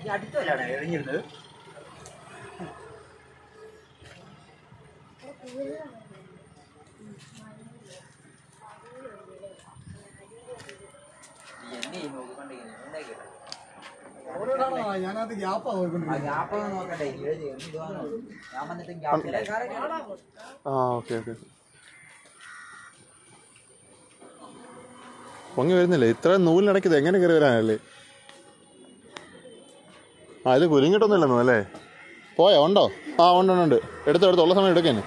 അടുത്തല്ലാണ് എറിഞ്ഞിരുന്നത് എന്നെ നോക്കിക്കൊണ്ടിരിക്കുന്നു ഉണ്ടാക്കിയോ ഞാനത് ഗ്യാപ്പാ ആ പോയിക്കൊണ്ടിരിക്കുന്നത് ഗ്യാപ്പ് നോക്കണ്ടേ ഇരുപത് ഇതുവാണോ ഞാൻ വന്നിട്ട് ഗ്യാപ്പില്ല ആ ഓക്കെ ഓക്കെ പൊങ്ങി വരുന്നില്ലേ ഇത്ര നൂലിനിടയ്ക്ക് ഇത് എങ്ങനെ കയറി വരാനല്ലേ ആ ഇത് കുലുങ്ങിട്ടൊന്നുമില്ലെന്നോ അല്ലേ പോയോ ഉണ്ടോ ആ ഉണ്ട് ഉണ്ട് ഉണ്ട് എടുത്തോ എടുത്തോ ഉള്ള സമയം എടുക്കേനെ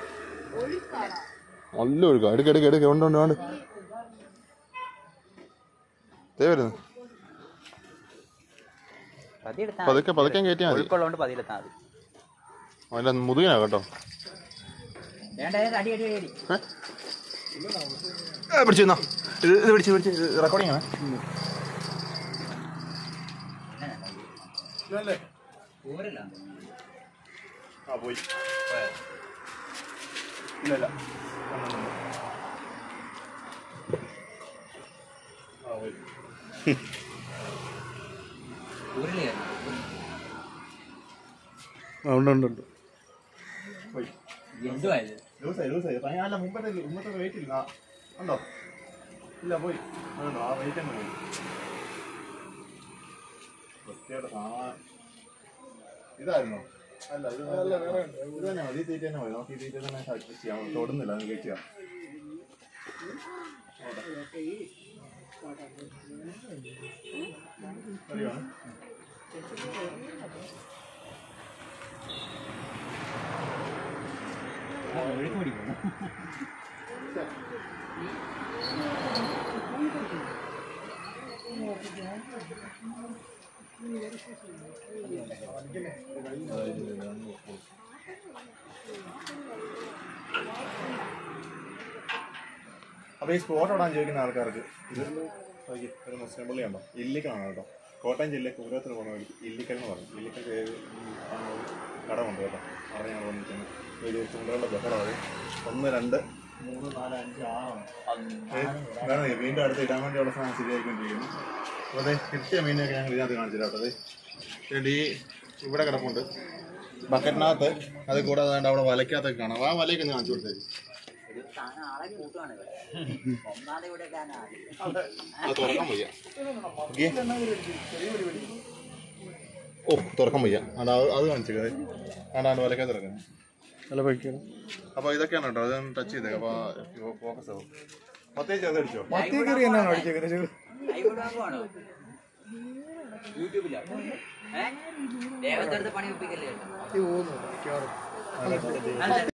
നല്ല ഒഴുക്കാം എടുക്ക എടുക്ക എടുക്ക ഉണ്ട് ഉണ്ട് ഉണ്ട് ദേ വരുന്നു പതിയെടുത്താൽ പതുക്കെ പതുക്കെ കയറ്റിയാൽ മതി ഒഴുക്കുള്ളതുകൊണ്ട് പതിയെടുത്താൽ മതി അതിൻ്റെ മുതുകിനാ കേട്ടോ വേണ്ട വേണ്ട, അടി അടി അടി പിടിച്ചു നിന്നോ ഇത് ഇത് പിടിച്ച് പിടിച്ച് റെക്കോർഡിംഗ് ആണ് ഊരിലാണ് ആ പോയി ഇല്ല ഇല്ല ആ പോയി ഊരിലായിരുന്നു ആ ഉണ്ട് ഉണ്ട് ഉണ്ട് പോയി എന്തുവാ ഇത് ലൂസായി ലൂസായി ഭയങ്കര അല്ല മുമ്പത്തെ മുമ്പത്തെ വെയിറ്റ് ഇല്ല ആ, ഉണ്ടോ ഇല്ല പോയി അതുണ്ടോ ആ വെയിറ്റ് തന്നെ പോയി വൃത്തിയായിട്ട് കാണാൻ ഇതായിരുന്നോ അല്ല ഇത് അല്ല വേറെ ഇത് തന്നെ മതി ഈ തീറ്റ തന്നെ മതി നമുക്ക് ഈ തീറ്റ തന്നെ അഡ്ജസ്റ്റ് ചെയ്യാം തൊടുന്നില്ല അത് കഴിക്കുക അറിയോ ഒഴുക്ക് പിടിക്കുന്നു അപ്പോൾ ഈ സ്പോട്ട് ഇടാൻ ചോദിക്കുന്ന ആൾക്കാർക്ക് ഇത് നോക്കി, ഒരു മുസ്ലിം പള്ളിയുണ്ടോ ഇല്ലിക്കലാണ് കേട്ടോ കോട്ടയം ജില്ലയിൽ പൂരത്തിന് പോകുന്ന വഴി ഇല്ലിക്കൽ എന്ന് പറയും ഇല്ലിക്കൽ പേര് കടമുണ്ട് കേട്ടോ അവിടെ ഞങ്ങൾ വന്നിട്ടുണ്ട് വലിയ ചൂണ്ടുകളുടെ ബഹളമാണ് ഒന്ന് രണ്ട് മൂന്ന് നാല് അഞ്ച് ആറാണ് വേണം വീണ്ടും അടുത്ത് ഇടാൻ വേണ്ടിയുള്ള സാധനം ശരിയായിക്കൊണ്ടിരിക്കുന്നു അപ്പോൾ അതെ കിട്ടിയ മീനൊക്കെ ഞങ്ങൾ ഇതിനകത്ത് കാണിച്ചില്ല കേട്ടോ അതെ എന്നിട്ട് ഈ ഇവിടെ കിടപ്പുണ്ട് ബക്കറ്റിനകത്ത് അത് കൂടാതെ ദാണ്ട് അവിടെ വലയ്ക്കകത്തൊക്കെ കാണാം ആ വലയൊക്കെ ഒന്ന് കാണിച്ചു കൊടുത്തേക്ക് ഒരു സാധനം ആളെ കൂട്ടുവാണ് ഇവിടെ ഒന്നാമത് ഇവിടെ കാണാൻ അത് തുറക്കാൻ വയ്യ ഓക്കേ? ഓ തുറക്കാൻ വയ്യ അതാ അത് കാണിച്ചത് അതാണ്ട് വലക്കാൻ തുറക്കുന്നത് നല്ല പൈക്കണം അപ്പോൾ ഇതൊക്കെയാണ് കേട്ടോ അതൊന്ന് ടച്ച് ചെയ്തേക്ക് അപ്പോൾ ഫോക്കസ് ആവും പ്രത്യേകിച്ച് അത് അടിച്ചോ മത്തിയ കറി എന്നാണ് അടിച്ചേക്കുന്നത് ലൈവ് യൂട്യൂബിലാ ഏഹ് ദേവത്തെ അടുത്ത് പണി ഒപ്പിക്കല്ലേ കേട്ടോ പോകുന്നു മിക്കവാറും നല്ല